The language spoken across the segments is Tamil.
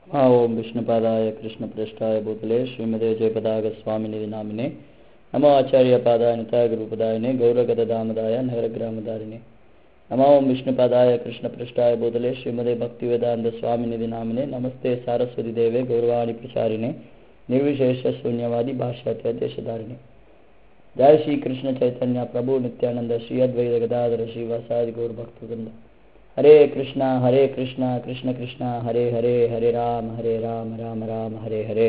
मा ओम विष्णुपादाय कृष्णप्रेष्ठाय भूतले श्रीमदे जयपदागस्वामिनिधि नामिने नमो आचार्यपादाय निताय गुरुपदायिने गौरगदामदाय नगरग्रामदारिणे नमो ओम विष्णुपादाय कृष्णप्रेष्ठाय भूतले श्रीमदे भक्तिवेदांत स्वामिनिधि नामिने नमस्ते सारस्वती देवे गौरवाणी प्रचारिणे निर्विशेष शून्यवादी भाष्यात्य देशधारिणे जय श्री कृष्ण चैतन्य प्रभु नित्यानंद श्री अद्वैत गदाधर श्रीवासादि गौर भक्तवृंद हरे कृष्णा हरे कृष्णा कृष्ण कृष्णा हरे हरे हरे राम हरे राम ராம ராம ஹரே ஹரே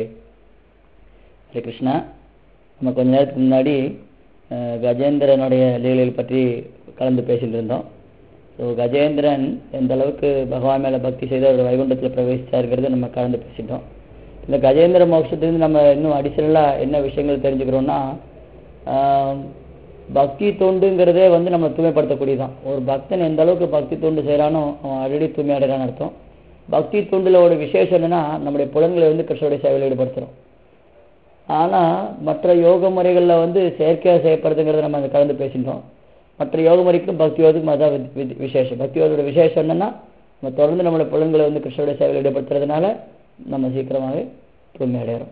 ஹரே கிருஷ்ணா நம்ம கொஞ்ச நேரத்துக்கு முன்னாடி அஹ், கஜேந்திரனுடைய லீலைகள் பற்றி கலந்து பேசிட்டு இருந்தோம் ஸோ கஜேந்திரன் எந்த அளவுக்கு பகவான் மேலே பக்தி செய்து அவர் வைகுண்டத்தில் பிரவேசிச்சாருங்கிறது நம்ம கலந்து பேசிட்டோம் இந்த கஜேந்திர மோட்சத்துலேருந்து நம்ம இன்னும் அடிஷனலாக என்ன விஷயங்கள் தெரிஞ்சுக்கிறோம்னா ஆஹ், பக்தி தொண்டுங்கிறதே வந்து நம்ம தூய்மைப்படுத்தக்கூடியதான் ஒரு பக்தன் எந்த அளவுக்கு பக்தி தொண்டு செய்கிறானோ அவன் ஆல்ரெடி தூய்மை அடைகிறான்னு அர்த்தம் பக்தி தொண்டுல ஒரு விசேஷம் என்னன்னா நம்முடைய புலன்களை வந்து கிருஷ்ணனுடைய சேவையில் ஈடுபடுத்துறோம் ஆனா மற்ற யோக முறைகளில் வந்து செயற்கையாக செய்யப்படுதுங்கிறத நம்ம அதை கலந்து பேசிட்டோம் மற்ற யோக முறைக்கும் பக்தி யோகத்துக்கும் அதான் வி- வி- விசேஷம் பக்தி யோகத்தோட விசேஷம் என்னன்னா நம்ம தொடர்ந்து நம்மளுடைய புலன்களை வந்து கிருஷ்ணனுடைய சேவையில் ஈடுபடுத்துறதுனால நம்ம சீக்கிரமாகவே தூய்மை அடைகிறோம்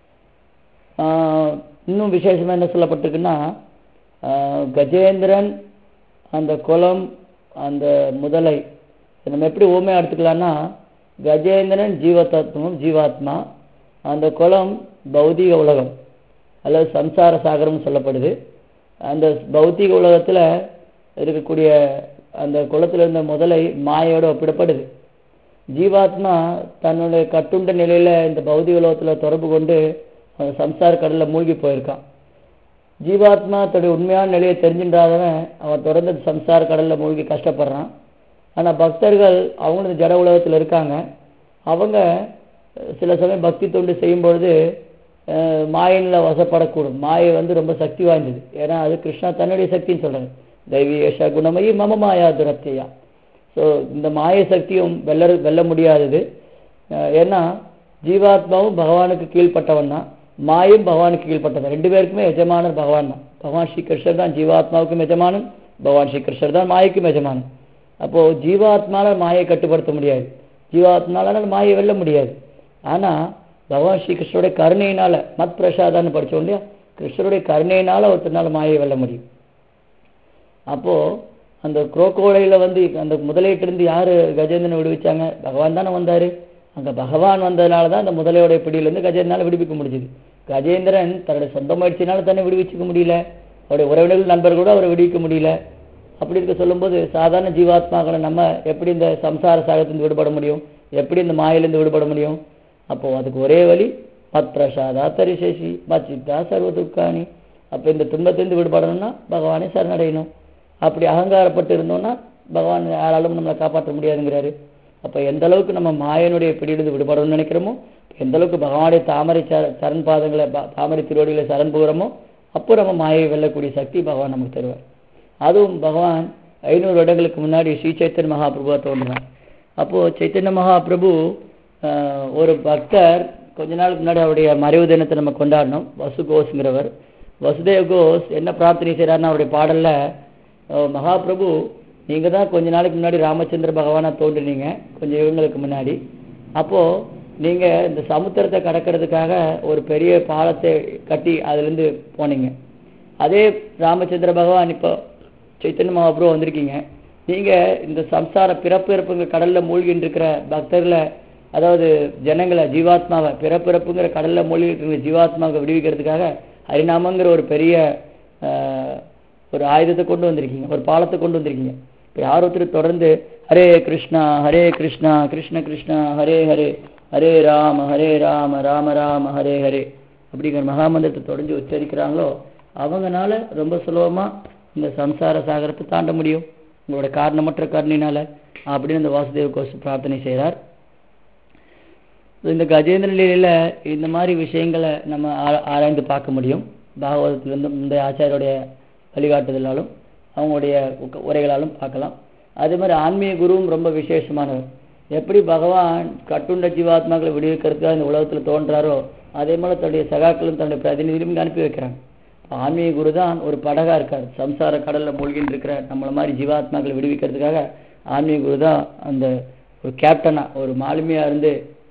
ஆஹ் இன்னும் விசேஷமா என்ன சொல்லப்பட்டிருக்குன்னா ஆஹ் கஜேந்திரன் அந்த குலம் அந்த முதலை இதை நம்ம எப்படி ஊமையா எடுத்துக்கலாம்னா கஜேந்திரன் ஜீவதத்துவம் ஜீவாத்மா அந்த குலம் பௌதீக உலகம் அல்லது சம்சார சாகரம் சொல்லப்படுது அந்த பௌதீக உலகத்துல இருக்கக்கூடிய அந்த குளத்துல இருந்த முதலை மாயோட ஒப்பிடப்படுது ஜீவாத்மா தன்னுடைய கட்டுண்ட நிலையில இந்த பௌதிக உலகத்துல தொடர்பு கொண்டு அந்த சம்சார கடல்ல மூழ்கி போயிருக்கான் ஜீவாத்மா தன்னுடைய உண்மையான நிலையை தெரிஞ்சின்றாதவன் அவன் தொடர்ந்து அந்த சம்சார கடல்ல மூழ்கி கஷ்டப்படுறான் ஆனா பக்தர்கள் அவங்களும் இந்த ஜட உலகத்துல இருக்காங்க அவங்க அஹ், சில சமயம் பக்தி தொண்டு செய்யும் பொழுது அஹ், மாயின்ல வசப்படக்கூடும் மாயை வந்து ரொம்ப சக்தி வாய்ந்தது ஏன்னா அது கிருஷ்ணா தன்னுடைய சக்தின்னு சொல்றாரு தெய்வீ ஏஷா குணமயி மம மாயா துரத்தையா ஸோ இந்த மாய சக்தியும் வெல்ல வெல்ல முடியாதது அஹ் ஏன்னா ஜீவாத்மாவும் பகவானுக்கு கீழ்ப்பட்டவன் தான் மாயும் பகவானுக்கு கீழ்ப்பட்டவன் ரெண்டு பேருக்குமே எஜமானர் பகவான் தான் பகவான் ஸ்ரீ கிருஷ்ணர் தான் ஜீவாத்மாவுக்கும் எஜமானன் பகவான் ஸ்ரீ கிருஷ்ணர் தான் மாயைக்கும் எஜமானன் அப்போ ஜீவாத்மால மாயை கட்டுப்படுத்த முடியாது ஜீவாத்மால மாயை வெல்ல முடியாது ஆனா பகவான் ஸ்ரீ கிருஷ்ணருடைய கருணையினால மத் பிரசாதான்னு படிச்சோம் இல்லையா கிருஷ்ணருடைய கருணையினால ஒருத்தனால மாயை வெல்ல முடியும் அப்போ அந்த குரோக்கோடையில வந்து அந்த முதலையிட்ட இருந்து யாரு கஜேந்திரனை விடுவிச்சாங்க பகவான் தானே வந்தாரு அங்க பகவான் வந்ததுனால தான் அந்த முதலையோட பிடியிலிருந்து கஜேந்திரனால விடுவிக்க முடிஞ்சது கஜேந்திரன் தன்னுடைய சொந்த முயற்சினால தன்னை விடுவிச்சுக்க முடியல அவருடைய உறவினர்கள் நண்பர்கள் கூட அவரை விடுவிக்க முடியல அப்படி இருக்க சொல்லும்போது சாதாரண ஜீவாத்மாக்களை நம்ம எப்படி இந்த சம்சார சாகத்திலிருந்து விடுபட முடியும் எப்படி இந்த மாயிலிருந்து விடுபட முடியும் அப்போ அதுக்கு ஒரே வழி மத் பிரசாதா தரிசேஷி மச்சித்தா சர்வ துக்காணி அப்போ இந்த துன்பத்திலிருந்து விடுபடணும்னா பகவானை சரணடையணும் அப்படி அகங்காரப்பட்டு இருந்தோம்னா பகவான் யாராலும் நம்மளை காப்பாற்ற முடியாதுங்கிறாரு அப்போ எந்த அளவுக்கு நம்ம மாயனுடைய பிடியிலிருந்து விடுபடணும்னு நினைக்கிறோமோ எந்த அளவுக்கு பகவானுடைய தாமரை சர- சரண் பாதங்களை ப- தாமரை திருவடிகளை சரண் போகிறோமோ அப்போ நம்ம மாயை வெல்லக்கூடிய சக்தி பகவான் நமக்கு தருவார் அதுவும் பகவான் ஐநூறு வருடங்களுக்கு முன்னாடி ஸ்ரீ சைத்தன்ய மகாபிரபுவா தோன்றினார் அப்போ சைத்தன்ய மகாபிரபு ஆஹ், ஒரு பக்தர் கொஞ்ச நாளுக்கு முன்னாடி அவருடைய மறைவு தினத்தை நம்ம கொண்டாடினோம் வசு கோஸ்ங்கிறவர் வசுதேவ் கோஸ் என்ன பிரார்த்தனை செய்கிறாருன்னா அவருடைய பாடல்ல அஹ், மகாபிரபு நீங்க தான் கொஞ்ச நாளைக்கு முன்னாடி ராமச்சந்திர பகவானா தோன்றினீங்க கொஞ்சம் யுகங்களுக்கு முன்னாடி அப்போ நீங்க இந்த சமுத்திரத்தை கடக்கிறதுக்காக ஒரு பெரிய பாலத்தை கட்டி அதுல இருந்து போனீங்க அதே ராமச்சந்திர பகவான் இப்போ சைத்தன்ய மகாபிரபு வந்திருக்கீங்க நீங்க இந்த சம்சார பிறப்பு இறப்புங்க கடல்ல மூழ்கிட்டு இருக்கிற பக்தர்களை அதாவது ஜனங்களை ஜீவாத்மாவை பிறப்பிறப்புங்கிற கடல்ல மூழ்கிட்டு இருக்கிற ஜீவாத்மாவை விடுவிக்கிறதுக்காக ஹரிநாமங்கிற ஒரு பெரிய ஆஹ், ஒரு ஆயுதத்தை கொண்டு வந்திருக்கீங்க ஒரு பாலத்தை கொண்டு வந்திருக்கீங்க இப்போ யார் ஒருத்தர் தொடர்ந்து ஹரே கிருஷ்ணா ஹரே கிருஷ்ணா கிருஷ்ண கிருஷ்ணா ஹரே ஹரே ஹரே ராம ஹரே ராம ராம ராம ஹரே ஹரே அப்படிங்கிற மகாமந்திரத்தை தொடர்ந்து உச்சரிக்கிறாங்களோ அவங்கனால ரொம்ப சுலபமா இந்த சம்சார சாகரத்தை தாண்ட முடியும் உங்களோட காரணமற்ற கருணையினால அப்படின்னு இந்த வாசுதேவ கோஷ் பிரார்த்தனை செய்கிறார் இந்த கஜேந்திர லீலையில இந்த மாதிரி விஷயங்களை நம்ம ஆ- ஆராய்ந்து பார்க்க முடியும் பாகவதத்திலிருந்து முந்தைய ஆச்சாரியோடைய வழிகாட்டுதலாலும் அவங்களுடைய உக்க- உரைகளாலும் பார்க்கலாம் அதே மாதிரி ஆன்மீக குருவும் ரொம்ப விசேஷமானவர் எப்படி பகவான் கட்டுண்ட ஜீவாத்மாக்களை விடுவிக்கிறதுக்காக இந்த உலகத்துல தோன்றாரோ அதே மாதிரி தன்னுடைய சகாக்களும் தன்னுடைய பிரதிநிதியும் இங்க அனுப்பி வைக்கிறாங்க ஆன்மீக குரு தான் ஒரு படகா இருக்கார் சம்சார கடல்ல மூழ்கின்னு இருக்கிற நம்மள மாதிரி ஜீவாத்மாக்களை விடுவிக்கிறதுக்காக ஆன்மீக குரு தான் அந்த ஒரு கேப்டனா ஒரு மாலுமியா இருந்து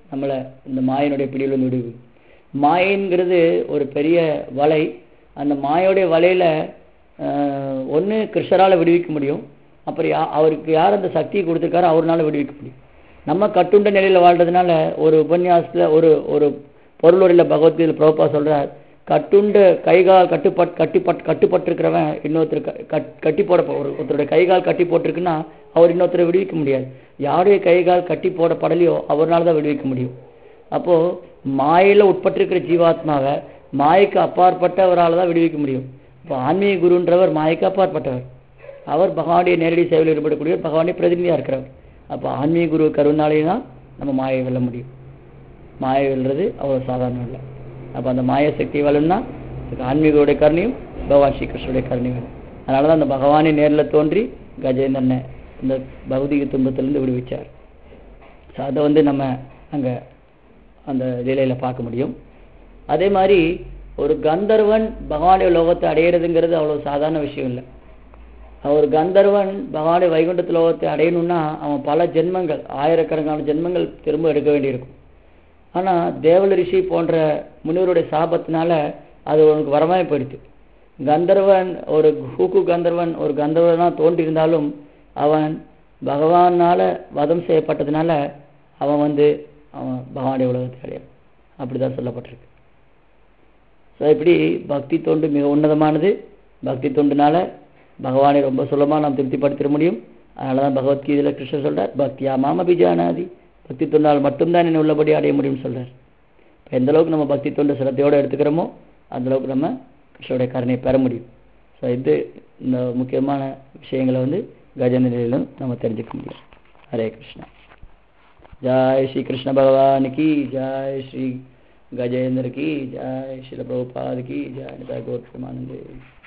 நம்மளை இந்த மாயனுடைய பிடியிலிருந்து விடுவி மாயங்கிறது ஒரு பெரிய வலை அந்த மாயோடைய வலையில ஒன்று கிருஷ்ணரால் விடுவிக்க முடியும் அப்புறம் யா அவருக்கு யார் அந்த சக்தியை கொடுத்துருக்காரோ அவர்னால விடுவிக்க முடியும் நம்ம கட்டுண்ட நிலையில் வாழ்றதுனால ஒரு உபன்யாசத்தில் ஒரு ஒரு பொருளுரையில் பகவத்கீதையில் பிரபா சொல்றார் கட்டுண்டு கைகால் கட்டுப்பட் கட்டிப்பட் கட்டுப்பட்டிருக்கிறவன் இன்னொருத்தர் கட்டி போட ஒரு ஒருத்தருடைய கைகால் கட்டி போட்டிருக்குன்னா அவர் இன்னொருத்தரை விடுவிக்க முடியாது யாருடைய கைகால் கட்டி போடப்படலையோ அவரால் தான் விடுவிக்க முடியும் அப்போ மாயில உட்பட்டிருக்கிற ஜீவாத்மாவை மாய்க்கு அப்பாற்பட்டவரால் தான் விடுவிக்க முடியும் இப்போ ஆன்மீக குருன்றவர் மாய்க்கு அப்பாற்பட்டவர் அவர் பகவானுடைய நேரடி சேவையில் ஈடுபடக்கூடியவர் பகவானுடைய பிரதிநிதியாக இருக்கிறவர் அப்போ ஆன்மீக குரு கருணாலே தான் நம்ம மாயை வெல்ல முடியும் மாயை வெல்றது அவ்வளோ சாதாரணம் இல்லை அப்போ அந்த மாய சக்தி வெல்லணும்னா அதுக்கு ஆன்மீகருடைய கருணையும் பகவான் ஸ்ரீகிருஷ்ணனுடைய கருணையும் வேணும் அதனால தான் அந்த பகவானே நேரில் தோன்றி கஜேந்திரனை இந்த பௌதிக துன்பத்திலிருந்து விடுவிச்சார் ஸோ அதை வந்து நம்ம அங்கே அந்த லீலையில் பார்க்க முடியும் அதே மாதிரி ஒரு கந்தர்வன் பகவானுடைய லோகத்தை அடையிறதுங்கிறது அவ்வளோ சாதாரண விஷயம் இல்லை ஒரு கந்தர்வன் பகவானுடைய வைகுண்டத்து லோகத்தை அடையணும்னா அவன் பல ஜென்மங்கள் ஆயிரக்கணக்கான ஜென்மங்கள் திரும்ப எடுக்க வேண்டியிருக்கும் ஆனால் தேவல ரிஷி போன்ற முனிவருடைய சாபத்தினால அது உனக்கு வரமாய் போயிடுச்சு கந்தர்வன் ஒரு ஹூக்கு கந்தர்வன் ஒரு கந்தர்வனாக தோன்றியிருந்தாலும் அவன் பகவானால் வதம் செய்யப்பட்டதுனால அவன் வந்து அவன் பகவானுடைய உலகத்தை அடையான் அப்படிதான் சொல்லப்பட்டிருக்கு ஸோ இப்படி பக்தி தொண்டு மிக உன்னதமானது பக்தி தொண்டுனால பகவானை ரொம்ப சுலபமாக நாம் திருப்திப்படுத்திட முடியும் அதனால தான் பகவத்கீதையில் கிருஷ்ணர் சொல்றார் பக்தியா மாம பிஜானாதி பக்தி தொண்டால் மட்டும்தான் என்ன உள்ளபடி அடைய முடியும்னு சொல்றார் இப்போ எந்த அளவுக்கு நம்ம பக்தி தொண்டு சிரத்தையோடு எடுத்துக்கிறோமோ அந்த அளவுக்கு நம்ம கிருஷ்ணருடைய கருணையை பெற முடியும் ஸோ இது இந்த முக்கியமான விஷயங்களை வந்து கஜேந்திரிலும் நம்ம தெரிஞ்சுக்க முடியும் ஹரே கிருஷ்ணா जय श्री कृष्ण भगवान की जय श्री गजेंद्र की जय श्री प्रभुपाद की जय गौर प्रेमानंद